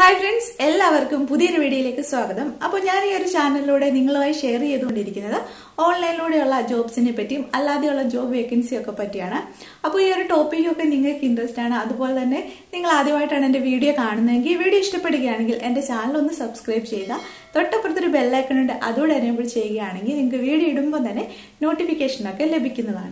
hi friends എല്ലാവർക്കും പുതിയൊരു വീഡിയോയിലേക്ക് സ്വാഗതം അപ്പോൾ ഞാൻ ഈ ഒരു ചാനലിലൂടെ നിങ്ങളുമായി ഷെയർ ചെയ്തുകൊണ്ടിരിക്കുന്നത് ഓൺലൈനിലൂടെയുള്ള ജോബ്സിനെ പറ്റിയും അല്ലാതെയുള്ള ജോബ് വേക്കൻസിയും ഒക്കെ പറ്റിയാണ് അപ്പോൾ ഈ ഒരു ടോപ്പിക്കൊക്കെ നിങ്ങൾക്ക് ഇൻട്രസ്റ്റ് ആണ് അതുപോലെ തന്നെ നിങ്ങൾ ആദ്യമായിട്ടാണ് എൻ്റെ വീഡിയോ കാണുന്നതെങ്കിൽ വീഡിയോ ഇഷ്ടപ്പെടുകയാണെങ്കിൽ എൻ്റെ ചാനൽ ഒന്ന് സബ്സ്ക്രൈബ് ചെയ്യുക തൊട്ടപ്പുറത്തൊരു ബെല്ലൈക്കൺ ഉണ്ട് അതോടെ എനേബിൾ ചെയ്യുകയാണെങ്കിൽ നിങ്ങൾക്ക് വീഡിയോ ഇടുമ്പോൾ തന്നെ നോട്ടിഫിക്കേഷനൊക്കെ ലഭിക്കുന്നതാണ്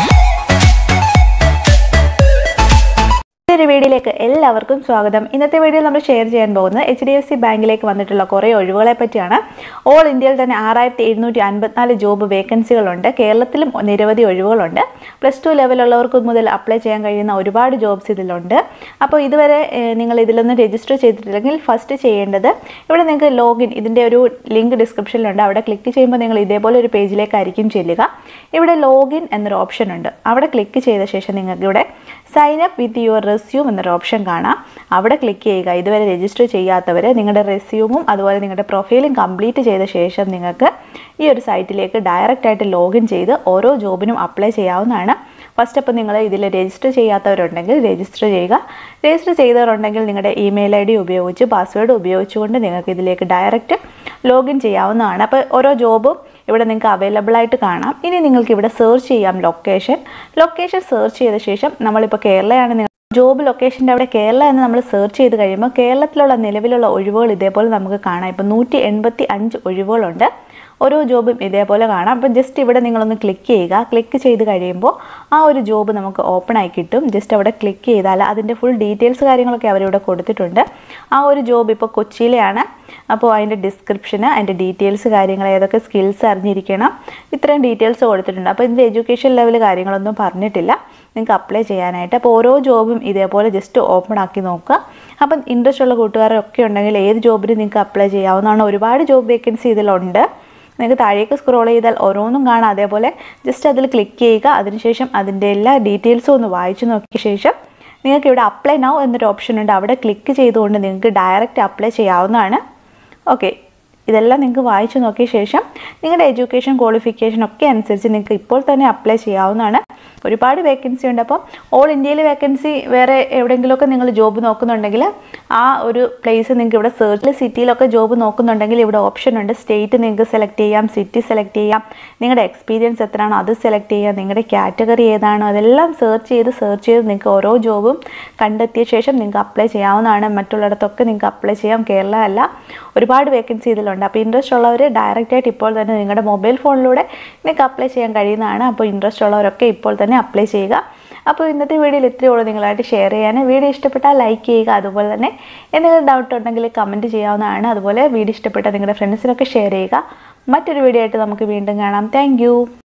ഒരു വീഡിയോയിലേക്ക് എല്ലാവർക്കും സ്വാഗതം ഇന്നത്തെ വീഡിയോ നമ്മൾ ഷെയർ ചെയ്യാൻ പോകുന്നത് എച്ച് ഡി എഫ് സി ബാങ്കിലേക്ക് വന്നിട്ടുള്ള കുറേ ഒഴിവുകളെ പറ്റിയാണ് ഓൾ ഇന്ത്യയിൽ തന്നെ ആറായിരത്തി എഴുന്നൂറ്റി അൻപത്തിനാല് ജോബ് വേക്കൻസികളുണ്ട് കേരളത്തിലും നിരവധി ഒഴിവുകളുണ്ട് പ്ലസ് ടു ലെവലുള്ളവർക്ക് മുതൽ അപ്ലൈ ചെയ്യാൻ കഴിയുന്ന ഒരുപാട് ജോബ്സ് ഇതിലുണ്ട് അപ്പോൾ ഇതുവരെ ഏഹ്, നിങ്ങൾ ഇതിലൊന്നും രജിസ്റ്റർ ചെയ്തിട്ടില്ലെങ്കിൽ ഫസ്റ്റ് ചെയ്യേണ്ടത് ഇവിടെ നിങ്ങൾക്ക് ലോഗിൻ ഇതിൻ്റെ ഒരു ലിങ്ക് ഡിസ്ക്രിപ്ഷനിലുണ്ട് അവിടെ ക്ലിക്ക് ചെയ്യുമ്പോൾ നിങ്ങൾ ഇതേപോലെ ഒരു പേജിലേക്കായിരിക്കും ചെല്ലുക ഇവിടെ ലോഗിൻ എന്നൊരു ഓപ്ഷൻ ഉണ്ട് അവിടെ ക്ലിക്ക് ചെയ്ത ശേഷം നിങ്ങൾക്ക് ഇവിടെ sign up with your resume എന്നൊരു ഓപ്ഷൻ കാണാം അവിടെ ക്ലിക്ക് ചെയ്യുക ഇതുവരെ രജിസ്റ്റർ ചെയ്യാത്തവർ നിങ്ങളുടെ റെസ്യൂമും അതുപോലെ നിങ്ങളുടെ പ്രൊഫൈലും കംപ്ലീറ്റ് ചെയ്ത ശേഷം നിങ്ങൾക്ക് ഈ ഒരു സൈറ്റിലേക്ക് ഡയറക്റ്റ് ആയിട്ട് ലോഗിൻ ചെയ്ത് ഓരോ ജോബിനും അപ്ലൈ ചെയ്യാവുന്നതാണ് ഫസ്റ്റ് അപ്പോൾ നിങ്ങൾ ഇതിൽ രജിസ്റ്റർ ചെയ്യാത്തവരുണ്ടെങ്കിൽ രജിസ്റ്റർ ചെയ്യുക രജിസ്റ്റർ ചെയ്തവരുണ്ടെങ്കിൽ നിങ്ങളുടെ ഇമെയിൽ ഐ ഡി ഉപയോഗിച്ച് പാസ്വേഡ് ഉപയോഗിച്ചുകൊണ്ട് നിങ്ങൾക്ക് ഇതിലേക്ക് ഡയറക്റ്റ് ലോഗിൻ ചെയ്യാവുന്നതാണ് അപ്പോൾ ഓരോ ജോബും ഇവിടെ നിങ്ങൾക്ക് അവൈലബിൾ ആയിട്ട് കാണാം ഇനി നിങ്ങൾക്ക് ഇവിടെ സെർച്ച് ചെയ്യാം ലൊക്കേഷൻ ലൊക്കേഷൻ സെർച്ച് ചെയ്ത ശേഷം നമ്മളിപ്പോൾ കേരളയാണ് നിങ്ങൾ ജോബ് ലൊക്കേഷൻ്റെ അവിടെ കേരള എന്ന് നമ്മൾ സെർച്ച് ചെയ്ത് കഴിയുമ്പോൾ കേരളത്തിലുള്ള നിലവിലുള്ള ഒഴിവുകൾ ഇതേപോലെ നമുക്ക് കാണാം ഇപ്പോൾ നൂറ്റി എൺപത്തി അഞ്ച് ഒഴിവുകളുണ്ട് ഓരോ ജോബും ഇതേപോലെ കാണാം അപ്പം ജസ്റ്റ് ഇവിടെ നിങ്ങളൊന്ന് ക്ലിക്ക് ചെയ്യുക ക്ലിക്ക് ചെയ്ത് കഴിയുമ്പോൾ ആ ഒരു ജോബ് നമുക്ക് ഓപ്പൺ ആയി കിട്ടും ജസ്റ്റ് അവിടെ ക്ലിക്ക് ചെയ്താൽ അതിൻ്റെ ഫുൾ ഡീറ്റെയിൽസ് കാര്യങ്ങളൊക്കെ അവരിവിടെ കൊടുത്തിട്ടുണ്ട് ആ ഒരു ജോബ് ഇപ്പോൾ കൊച്ചിയിലെയാണ് അപ്പോൾ അതിൻ്റെ ഡിസ്ക്രിപ്ഷന് അതിൻ്റെ ഡീറ്റെയിൽസ് കാര്യങ്ങൾ ഏതൊക്കെ സ്കിൽസ് അറിഞ്ഞിരിക്കണം ഇത്രയും ഡീറ്റെയിൽസ് കൊടുത്തിട്ടുണ്ട് അപ്പോൾ ഇതിൻ്റെ എഡ്യൂക്കേഷൻ ലെവൽ കാര്യങ്ങളൊന്നും പറഞ്ഞിട്ടില്ല നിങ്ങൾക്ക് അപ്ലൈ ചെയ്യാനായിട്ട് അപ്പോൾ ഓരോ ജോബും ഇതേപോലെ ജസ്റ്റ് ഓപ്പൺ ആക്കി നോക്കുക അപ്പം ഇൻട്രസ്റ്റ് ഉള്ള കൂട്ടുകാരൊക്കെ ഉണ്ടെങ്കിൽ ഏത് ജോബിനും നിങ്ങൾക്ക് അപ്ലൈ ചെയ്യാവുന്നതാണ് ഒരുപാട് ജോബ് വേക്കൻസി ഇതിലുണ്ട് നിങ്ങൾക്ക് താഴേക്ക് സ്ക്രോൾ ചെയ്താൽ ഓരോന്നും കാണാം അതേപോലെ ജസ്റ്റ് അതിൽ ക്ലിക്ക് ചെയ്യുക അതിനുശേഷം അതിൻ്റെ എല്ലാ ഡീറ്റെയിൽസും ഒന്ന് വായിച്ചു നോക്കിയ ശേഷം നിങ്ങൾക്ക് ഇവിടെ അപ്ലൈ നൗ എന്നൊരു ഓപ്ഷൻ ഉണ്ട് അവിടെ ക്ലിക്ക് ചെയ്തുകൊണ്ട് നിങ്ങൾക്ക് ഡയറക്റ്റ് അപ്ലൈ ചെയ്യാവുന്നതാണ് ഓക്കെ ഇതെല്ലാം നിങ്ങൾക്ക് വായിച്ചു നോക്കിയ ശേഷം നിങ്ങളുടെ എഡ്യൂക്കേഷൻ ക്വാളിഫിക്കേഷൻ ഒക്കെ അനുസരിച്ച് നിങ്ങൾക്ക് ഇപ്പോൾ തന്നെ അപ്ലൈ ചെയ്യാവുന്നതാണ് ഒരുപാട് വേക്കൻസി ഉണ്ട് അപ്പം ഓൾ ഇന്ത്യയിൽ വേക്കൻസി വേറെ എവിടെയെങ്കിലുമൊക്കെ നിങ്ങൾ ജോബ് നോക്കുന്നുണ്ടെങ്കിൽ ആ ഒരു പ്ലേസ് നിങ്ങൾക്ക് ഇവിടെ സെർച്ചിൽ സിറ്റിയിലൊക്കെ ജോബ് നോക്കുന്നുണ്ടെങ്കിൽ ഇവിടെ ഓപ്ഷൻ ഉണ്ട് സ്റ്റേറ്റ് നിങ്ങൾക്ക് സെലക്ട് ചെയ്യാം സിറ്റി സെലക്ട് ചെയ്യാം നിങ്ങളുടെ എക്സ്പീരിയൻസ് എത്രയാണോ അത് സെലക്ട് ചെയ്യാം നിങ്ങളുടെ കാറ്റഗറി ഏതാണോ അതെല്ലാം സെർച്ച് ചെയ്ത് സെർച്ച് ചെയ്ത് നിങ്ങൾക്ക് ഓരോ ജോബും കണ്ടെത്തിയ ശേഷം നിങ്ങൾക്ക് അപ്ലൈ ചെയ്യാവുന്നതാണ് മറ്റുള്ളിടത്തൊക്കെ നിങ്ങൾക്ക് അപ്ലൈ ചെയ്യാം കേരള അല്ല ഒരുപാട് വേക്കൻസി ഇതിലുണ്ട് അപ്പോൾ ഇൻട്രസ്റ്റ് ഉള്ളവർ ഡയറക്റ്റ് ആയിട്ട് ഇപ്പോൾ തന്നെ നിങ്ങളുടെ മൊബൈൽ ഫോണിലൂടെ നിങ്ങൾക്ക് അപ്ലൈ ചെയ്യാൻ കഴിയുന്നതാണ് അപ്പോൾ ഇൻട്രസ്റ്റ് ഉള്ളവരൊക്കെ ഇപ്പോൾ തന്നെ അപ്ലൈ ചെയ്യുക അപ്പോൾ ഇന്നത്തെ വീഡിയോയിൽ ഇത്രയേ ഉള്ളൂ നിങ്ങളായിട്ട് ഷെയർ ചെയ്യാൻ വീഡിയോ ഇഷ്ടപ്പെട്ടാൽ ലൈക്ക് ചെയ്യുക അതുപോലെ തന്നെ എന്തെങ്കിലും ഡൗട്ട് ഉണ്ടെങ്കിൽ കമൻറ്റ് ചെയ്യാവുന്നതാണ് അതുപോലെ വീഡിയോ ഇഷ്ടപ്പെട്ടാൽ നിങ്ങളുടെ ഫ്രണ്ട്സിനൊക്കെ ഷെയർ ചെയ്യുക മറ്റൊരു വീഡിയോ ആയിട്ട് നമുക്ക് വീണ്ടും കാണാം താങ്ക്